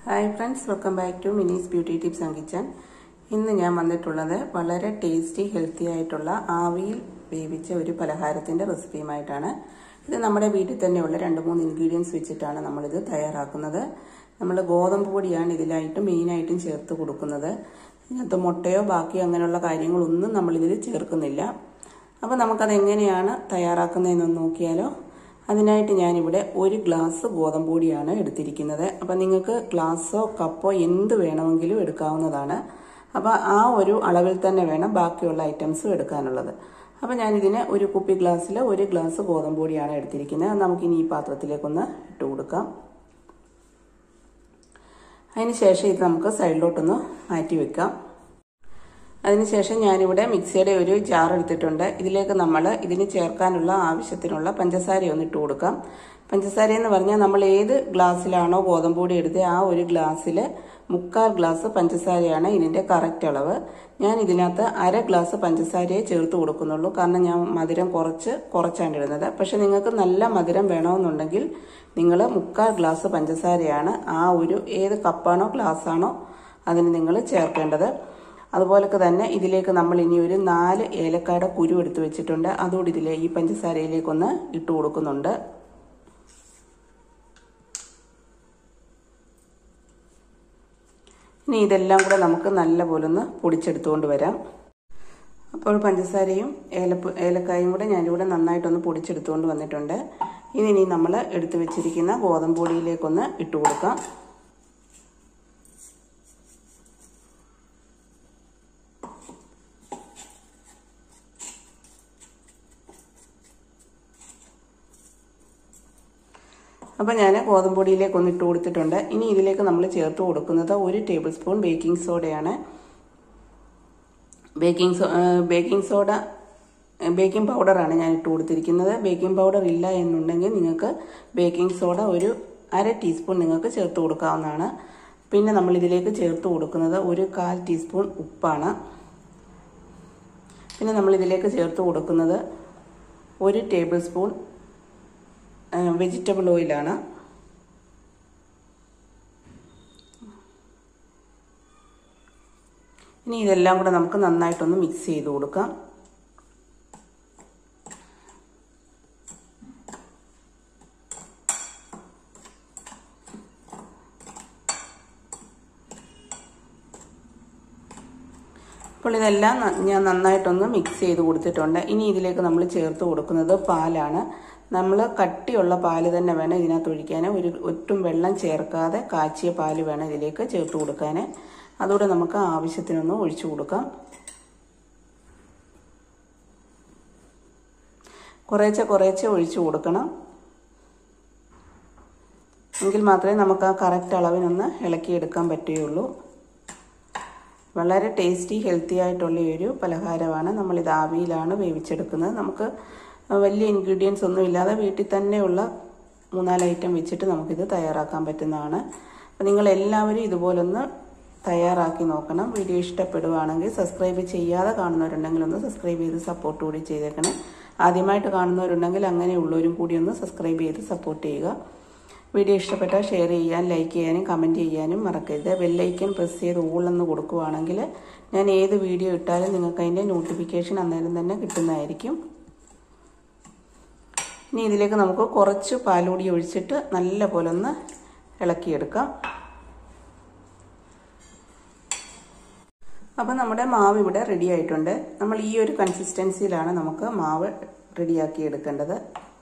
hi friends welcome back to Mini's beauty tips and kitchen ഇന്ന് ഞാൻ വന്നിട്ടുള്ളത് വളരെ ടേസ്റ്റി ഹെൽത്തി ആയിട്ടുള്ള ആവിയിൽ വേവിച്ച ഒരു പലഹാരത്തിൻ്റെ റെസിപ്പിയുമായിട്ടാണ് ഇത് നമ്മുടെ വീട്ടിൽ തന്നെയുള്ള രണ്ട് മൂന്ന് ഇൻഗ്രീഡിയൻസ് വെച്ചിട്ടാണ് നമ്മളിത് തയ്യാറാക്കുന്നത് നമ്മൾ ഗോതമ്പ് പൊടിയാണ് ഇതിലായിട്ട് മെയിനായിട്ടും ചേർത്ത് കൊടുക്കുന്നത് ഇതിനകത്ത് മുട്ടയോ ബാക്കിയോ അങ്ങനെയുള്ള കാര്യങ്ങളൊന്നും നമ്മളിതിൽ ചേർക്കുന്നില്ല അപ്പോൾ നമുക്കത് എങ്ങനെയാണ് തയ്യാറാക്കുന്നതെന്നൊന്ന് നോക്കിയാലോ അതിനായിട്ട് ഞാനിവിടെ ഒരു ഗ്ലാസ് ഗോതമ്പ് പൊടിയാണ് എടുത്തിരിക്കുന്നത് അപ്പം നിങ്ങൾക്ക് ഗ്ലാസ്സോ കപ്പോ എന്ത് വേണമെങ്കിലും എടുക്കാവുന്നതാണ് അപ്പോൾ ആ ഒരു അളവിൽ തന്നെ വേണം ബാക്കിയുള്ള ഐറ്റംസും എടുക്കാനുള്ളത് അപ്പോൾ ഞാനിതിനെ ഒരു കുപ്പി ഗ്ലാസ്സിൽ ഒരു ഗ്ലാസ് ഗോതമ്പ് പൊടിയാണ് എടുത്തിരിക്കുന്നത് അത് നമുക്കിനി ഈ പാത്രത്തിലേക്കൊന്ന് ഇട്ട് കൊടുക്കാം അതിന് ശേഷം ഇത് നമുക്ക് സൈഡിലോട്ടൊന്ന് മാറ്റി വെക്കാം അതിനുശേഷം ഞാനിവിടെ മിക്സിയുടെ ഒരു ജാർ എടുത്തിട്ടുണ്ട് ഇതിലേക്ക് നമ്മൾ ഇതിന് ചേർക്കാനുള്ള ആവശ്യത്തിനുള്ള പഞ്ചസാര ഒന്ന് ഇട്ട് കൊടുക്കാം പഞ്ചസാര എന്ന് പറഞ്ഞാൽ നമ്മൾ ഏത് ഗ്ലാസ്സിലാണോ ഗോതമ്പ് പൊടി എടുത്തത് ആ ഒരു ഗ്ലാസ്സിൽ മുക്കാൽ ഗ്ലാസ് പഞ്ചസാരയാണ് ഇതിൻ്റെ കറക്റ്റ് അളവ് ഞാൻ ഇതിനകത്ത് അര ഗ്ലാസ് പഞ്ചസാരയെ ചേർത്ത് കൊടുക്കുന്നുള്ളൂ കാരണം ഞാൻ മധുരം കുറച്ച് കുറച്ചാണ് ഇടുന്നത് പക്ഷെ നിങ്ങൾക്ക് നല്ല മധുരം വേണമെന്നുണ്ടെങ്കിൽ നിങ്ങൾ മുക്കാൽ ഗ്ലാസ് പഞ്ചസാരയാണ് ആ ഒരു ഏത് കപ്പാണോ ഗ്ലാസ്സാണോ അതിന് നിങ്ങൾ ചേർക്കേണ്ടത് അതുപോലൊക്കെ തന്നെ ഇതിലേക്ക് നമ്മൾ ഇനി ഒരു നാല് ഏലക്കായുടെ കുരു എടുത്ത് വെച്ചിട്ടുണ്ട് അതുകൂടി ഇതിലെ ഈ പഞ്ചസാരയിലേക്കൊന്ന് ഇട്ട് കൊടുക്കുന്നുണ്ട് ഇനി ഇതെല്ലാം കൂടെ നമുക്ക് നല്ലപോലെ ഒന്ന് പൊടിച്ചെടുത്തുകൊണ്ട് വരാം അപ്പോൾ പഞ്ചസാരയും ഏലപ്പ് ഏലക്കായും കൂടെ ഞാനിവിടെ നന്നായിട്ടൊന്ന് പൊടിച്ചെടുത്തുകൊണ്ട് വന്നിട്ടുണ്ട് ഇനി ഇനി നമ്മൾ എടുത്തു വെച്ചിരിക്കുന്ന ഗോതമ്പ് പൊടിയിലേക്കൊന്ന് ഇട്ട് കൊടുക്കാം അപ്പോൾ ഞാൻ ഗോതമ്പ് പൊടിയിലേക്ക് ഒന്ന് ഇട്ട് കൊടുത്തിട്ടുണ്ട് ഇനി ഇതിലേക്ക് നമ്മൾ ചേർത്ത് കൊടുക്കുന്നത് ഒരു ടേബിൾ സ്പൂൺ ബേക്കിംഗ് സോഡയാണ് ബേക്കിംഗ് സോ ബേക്കിംഗ് സോഡ ബേക്കിംഗ് പൗഡറാണ് ഞാൻ ഇട്ട് കൊടുത്തിരിക്കുന്നത് ബേക്കിംഗ് പൗഡർ ഇല്ല എന്നുണ്ടെങ്കിൽ നിങ്ങൾക്ക് ബേക്കിംഗ് സോഡ ഒരു അര ടീസ്പൂൺ നിങ്ങൾക്ക് ചേർത്ത് കൊടുക്കാവുന്നതാണ് പിന്നെ നമ്മൾ ഇതിലേക്ക് ചേർത്ത് കൊടുക്കുന്നത് ഒരു കാൽ ടീസ്പൂൺ ഉപ്പാണ് പിന്നെ നമ്മൾ ഇതിലേക്ക് ചേർത്ത് കൊടുക്കുന്നത് ഒരു ടേബിൾ സ്പൂൺ വെജിറ്റബിൾ ഓയിലാണ് ഇനി ഇതെല്ലാം കൂടെ നമുക്ക് നന്നായിട്ടൊന്ന് മിക്സ് ചെയ്ത് കൊടുക്കാം അപ്പോൾ ഇതെല്ലാം ഞാൻ നന്നായിട്ടൊന്ന് മിക്സ് ചെയ്ത് കൊടുത്തിട്ടുണ്ട് ഇനി ഇതിലേക്ക് നമ്മൾ ചേർത്ത് കൊടുക്കുന്നത് പാലാണ് നമ്മൾ കട്ടിയുള്ള പാല് തന്നെ വേണം ഇതിനകത്ത് ഒഴിക്കാൻ ഒരു ഒട്ടും വെള്ളം ചേർക്കാതെ കാച്ചിയ പാല് വേണം ഇതിലേക്ക് ചേർത്ത് കൊടുക്കാൻ അതുകൂടെ നമുക്ക് ആവശ്യത്തിനൊന്ന് ഒഴിച്ചു കൊടുക്കാം കുറേശ്ശെ കുറേശ്ശെ ഒഴിച്ചു കൊടുക്കണം എങ്കിൽ മാത്രമേ നമുക്ക് ആ കറക്റ്റ് അളവിനൊന്ന് ഇളക്കിയെടുക്കാൻ പറ്റുകയുള്ളൂ വളരെ ടേസ്റ്റി ഹെൽത്തി ആയിട്ടുള്ള ഒരു പലഹാരമാണ് നമ്മളിത് ആവിയിലാണ് വേവിച്ചെടുക്കുന്നത് നമുക്ക് വലിയ ഇൻഗ്രീഡിയൻസ് ഒന്നും ഇല്ലാതെ വീട്ടിൽ തന്നെയുള്ള മൂന്നാല് ഐറ്റം വെച്ചിട്ട് നമുക്കിത് തയ്യാറാക്കാൻ പറ്റുന്നതാണ് അപ്പോൾ നിങ്ങൾ എല്ലാവരും ഇതുപോലൊന്ന് തയ്യാറാക്കി നോക്കണം വീഡിയോ ഇഷ്ടപ്പെടുവാണെങ്കിൽ സബ്സ്ക്രൈബ് ചെയ്യാതെ കാണുന്നവരുണ്ടെങ്കിൽ ഒന്ന് സബ്സ്ക്രൈബ് ചെയ്ത് സപ്പോർട്ട് കൂടി ചെയ്തേക്കണം ആദ്യമായിട്ട് കാണുന്നവരുണ്ടെങ്കിൽ അങ്ങനെയുള്ളവരും കൂടി ഒന്ന് സബ്സ്ക്രൈബ് ചെയ്ത് സപ്പോർട്ട് ചെയ്യുക വീഡിയോ ഇഷ്ടപ്പെട്ടാൽ ഷെയർ ചെയ്യാൻ ലൈക്ക് ചെയ്യാനും കമൻറ്റ് ചെയ്യാനും മറക്കരുത് ബെല്ലൈക്കൻ പ്രസ് ചെയ്ത് ഊളെന്ന് കൊടുക്കുവാണെങ്കിൽ ഞാൻ ഏത് വീഡിയോ ഇട്ടാലും നിങ്ങൾക്ക് അതിൻ്റെ നോട്ടിഫിക്കേഷൻ അന്നേരം തന്നെ കിട്ടുന്നതായിരിക്കും ഇനി ഇതിലേക്ക് നമുക്ക് കുറച്ച് പാലുകൂടി ഒഴിച്ചിട്ട് നല്ല പോലെ ഒന്ന് ഇളക്കിയെടുക്കാം അപ്പം നമ്മുടെ മാവ് ഇവിടെ റെഡി ആയിട്ടുണ്ട് നമ്മൾ ഈ ഒരു കൺസിസ്റ്റൻസിയിലാണ് നമുക്ക് മാവ് റെഡിയാക്കി എടുക്കേണ്ടത്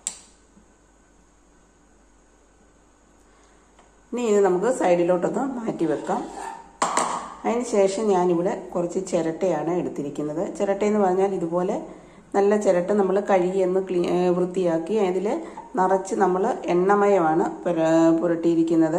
ഇനി ഇത് നമുക്ക് സൈഡിലോട്ടൊന്ന് മാറ്റി വെക്കാം അതിന് ശേഷം ഞാനിവിടെ കുറച്ച് ചിരട്ടയാണ് എടുത്തിരിക്കുന്നത് ചിരട്ട എന്ന് പറഞ്ഞാൽ ഇതുപോലെ നല്ല ചിരട്ട നമ്മൾ കഴുകിയെന്ന് ക്ലീ വൃത്തിയാക്കി അതിൽ നിറച്ച് നമ്മൾ എണ്ണമയമാണ് പുരട്ടിയിരിക്കുന്നത്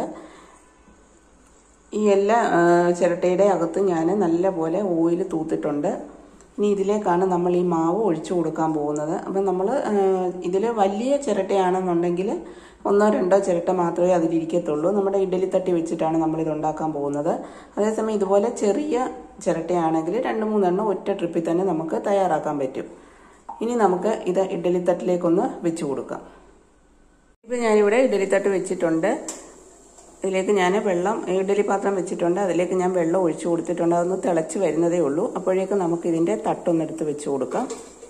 ഈ എല്ലാ ചിരട്ടയുടെ അകത്ത് ഞാൻ നല്ലപോലെ ഓയിൽ തൂത്തിട്ടുണ്ട് ഇനി ഇതിലേക്കാണ് നമ്മൾ ഈ മാവ് ഒഴിച്ചു കൊടുക്കാൻ പോകുന്നത് അപ്പം നമ്മൾ ഇതിൽ വലിയ ചിരട്ടയാണെന്നുണ്ടെങ്കിൽ ഒന്നോ രണ്ടോ ചിരട്ട മാത്രമേ അതിലിരിക്കത്തുള്ളൂ നമ്മുടെ ഇഡലി തട്ടി വെച്ചിട്ടാണ് നമ്മളിത് ഉണ്ടാക്കാൻ പോകുന്നത് അതേസമയം ഇതുപോലെ ചെറിയ ചിരട്ടയാണെങ്കിൽ രണ്ട് മൂന്നെണ്ണം ഒറ്റ ട്രിപ്പിൽ തന്നെ നമുക്ക് തയ്യാറാക്കാൻ പറ്റും ഇനി നമുക്ക് ഇത് ഇഡലി തട്ടിലേക്കൊന്ന് വെച്ച് കൊടുക്കാം ഇപ്പം ഞാനിവിടെ ഇഡലി തട്ട് വെച്ചിട്ടുണ്ട് ഇതിലേക്ക് ഞാൻ വെള്ളം ഇഡലി പാത്രം വെച്ചിട്ടുണ്ട് അതിലേക്ക് ഞാൻ വെള്ളം ഒഴിച്ചു കൊടുത്തിട്ടുണ്ട് അതൊന്ന് തിളച്ച് വരുന്നതേ ഉള്ളൂ അപ്പോഴേക്കും നമുക്ക് ഇതിൻ്റെ തട്ടൊന്നെടുത്ത് വെച്ച് കൊടുക്കാം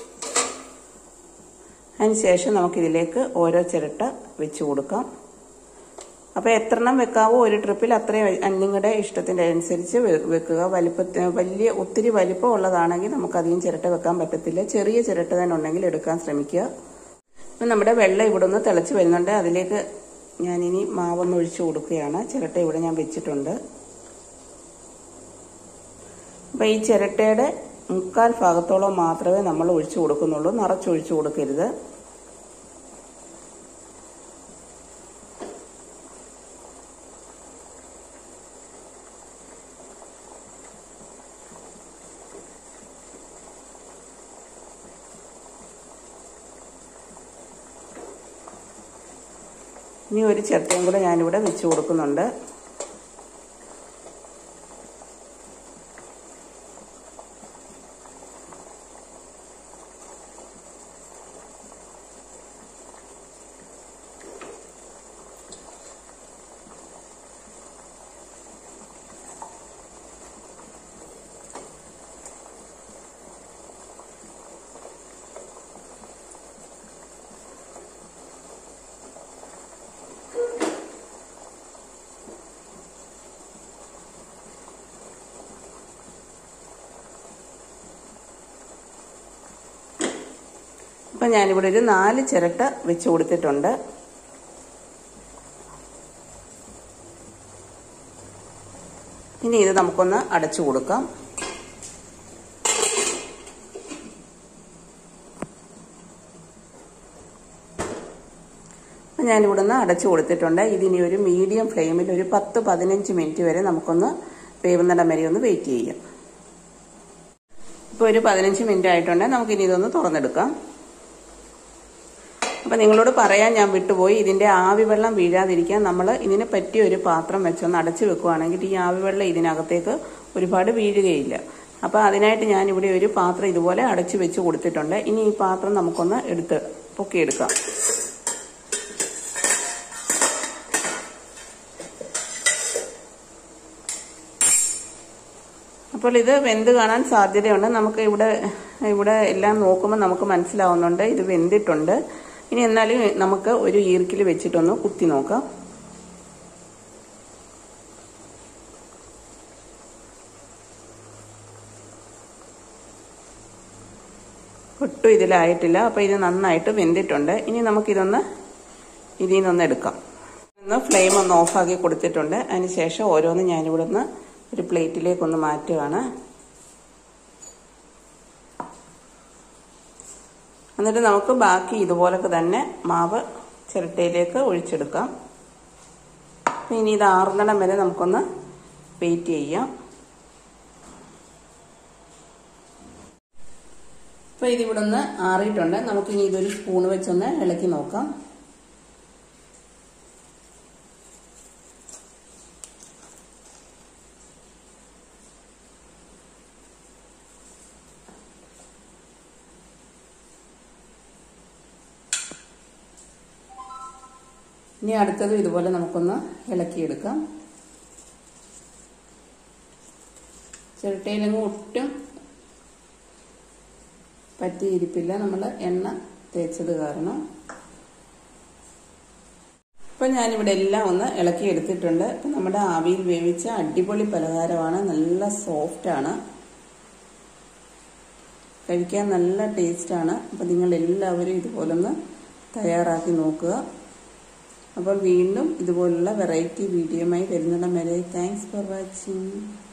അതിനുശേഷം നമുക്കിതിലേക്ക് ഓരോ ചിരട്ട വെച്ച് കൊടുക്കാം അപ്പോൾ എത്രണ്ണം വെക്കാവോ ഒരു ട്രിപ്പിൽ അത്രയും നിങ്ങളുടെ ഇഷ്ടത്തിൻ്റെ അനുസരിച്ച് വെക്കുക വലിപ്പത്തിന് വലിയ ഒത്തിരി വലിപ്പം ഉള്ളതാണെങ്കിൽ നമുക്ക് അധികം ചിരട്ട വെക്കാൻ പറ്റത്തില്ല ചെറിയ ചിരട്ട തന്നെ ഉണ്ടെങ്കിൽ എടുക്കാൻ ശ്രമിക്കുക ഇപ്പം നമ്മുടെ വെള്ളം ഇവിടെ ഒന്ന് തിളച്ച് വരുന്നുണ്ട് അതിലേക്ക് ഞാനിനി മാവൊന്ന് ഒഴിച്ചു കൊടുക്കുകയാണ് ചിരട്ട ഇവിടെ ഞാൻ വെച്ചിട്ടുണ്ട് അപ്പം ഈ ചിരട്ടയുടെ മുക്കാൽ ഭാഗത്തോളം മാത്രമേ നമ്മൾ ഒഴിച്ചു കൊടുക്കുന്നുള്ളൂ നിറച്ചൊഴിച്ചു കൊടുക്കരുത് ഇനി ഒരു ചിരട്ടയും കൂടെ ഞാനിവിടെ വെച്ച് കൊടുക്കുന്നുണ്ട് അപ്പം ഞാനിവിടെ ഒരു നാല് ചിരട്ട വെച്ച് കൊടുത്തിട്ടുണ്ട് ഇനി ഇത് നമുക്കൊന്ന് അടച്ചു കൊടുക്കാം അപ്പം ഞാനിവിടുന്ന് അടച്ചു കൊടുത്തിട്ടുണ്ട് ഇതിനി ഒരു മീഡിയം ഫ്ലെയിമിൽ ഒരു പത്ത് പതിനഞ്ച് മിനിറ്റ് വരെ നമുക്കൊന്ന് വേവുന്നിടം വരെ ഒന്ന് വെയിറ്റ് ചെയ്യാം ഇപ്പോൾ ഒരു പതിനഞ്ച് മിനിറ്റ് ആയിട്ടുണ്ട് നമുക്കിനി ഇതൊന്ന് തുറന്നെടുക്കാം അപ്പം നിങ്ങളോട് പറയാൻ ഞാൻ വിട്ടുപോയി ഇതിൻ്റെ ആവി വെള്ളം വീഴാതിരിക്കാൻ നമ്മൾ ഇതിന് പറ്റിയ ഒരു പാത്രം വെച്ചൊന്ന് അടച്ചു വെക്കുകയാണെങ്കിൽ ഈ ആവി വെള്ളം ഇതിനകത്തേക്ക് ഒരുപാട് വീഴുകയില്ല അപ്പോൾ അതിനായിട്ട് ഞാനിവിടെ ഒരു പാത്രം ഇതുപോലെ അടച്ചു വെച്ച് കൊടുത്തിട്ടുണ്ട് ഇനി ഈ പാത്രം നമുക്കൊന്ന് എടുത്ത് പൊക്കിയെടുക്കാം അപ്പോൾ ഇത് വെന്ത് കാണാൻ സാധ്യതയുണ്ട് നമുക്ക് ഇവിടെ ഇവിടെ എല്ലാം നോക്കുമ്പോൾ നമുക്ക് മനസ്സിലാവുന്നുണ്ട് ഇത് വെന്തിട്ടുണ്ട് ഇനി എന്നാലും നമുക്ക് ഒരു ഈർക്കിൽ വെച്ചിട്ടൊന്ന് കുത്തി നോക്കാം ഒട്ടും ഇതിലായിട്ടില്ല അപ്പോൾ ഇത് നന്നായിട്ട് വെന്തിട്ടുണ്ട് ഇനി നമുക്കിതൊന്ന് ഇതിൽ നിന്നൊന്ന് എടുക്കാം ഒന്ന് ഫ്ലെയിം ഒന്ന് ഓഫാക്കി കൊടുത്തിട്ടുണ്ട് അതിന് ശേഷം ഓരോന്ന് ഞാനിവിടെ നിന്ന് ഒരു പ്ലേറ്റിലേക്കൊന്ന് മാറ്റുകയാണ് എന്നിട്ട് നമുക്ക് ബാക്കി ഇതുപോലൊക്കെ തന്നെ മാവ് ചിരട്ടയിലേക്ക് ഒഴിച്ചെടുക്കാം ഇനി ഇത് ആറുന്നിടം വരെ നമുക്കൊന്ന് വെയിറ്റ് ചെയ്യാം അപ്പോൾ ഇതിവിടെ ഒന്ന് ആറിയിട്ടുണ്ട് നമുക്കിനി ഇതൊരു സ്പൂൺ വെച്ചൊന്ന് ഇളക്കി നോക്കാം ഇനി അടുത്തതും ഇതുപോലെ നമുക്കൊന്ന് ഇളക്കിയെടുക്കാം ചിരട്ടയിലങ്ങ് ഒട്ടും പറ്റിയിരിപ്പില്ല നമ്മൾ എണ്ണ തേച്ചത് കാരണം അപ്പം ഞാനിവിടെ എല്ലാം ഒന്ന് ഇളക്കി എടുത്തിട്ടുണ്ട് അപ്പം നമ്മുടെ ആവിയിൽ വേവിച്ച അടിപൊളി പലഹാരമാണ് നല്ല സോഫ്റ്റാണ് കഴിക്കാൻ നല്ല ടേസ്റ്റാണ് അപ്പം നിങ്ങൾ എല്ലാവരും ഇതുപോലൊന്ന് തയ്യാറാക്കി നോക്കുക അപ്പോൾ വീണ്ടും ഇതുപോലുള്ള വെറൈറ്റി വീഡിയോയുമായി വരുന്നിടം വരെ താങ്ക്സ് ഫോർ വാച്ചിങ്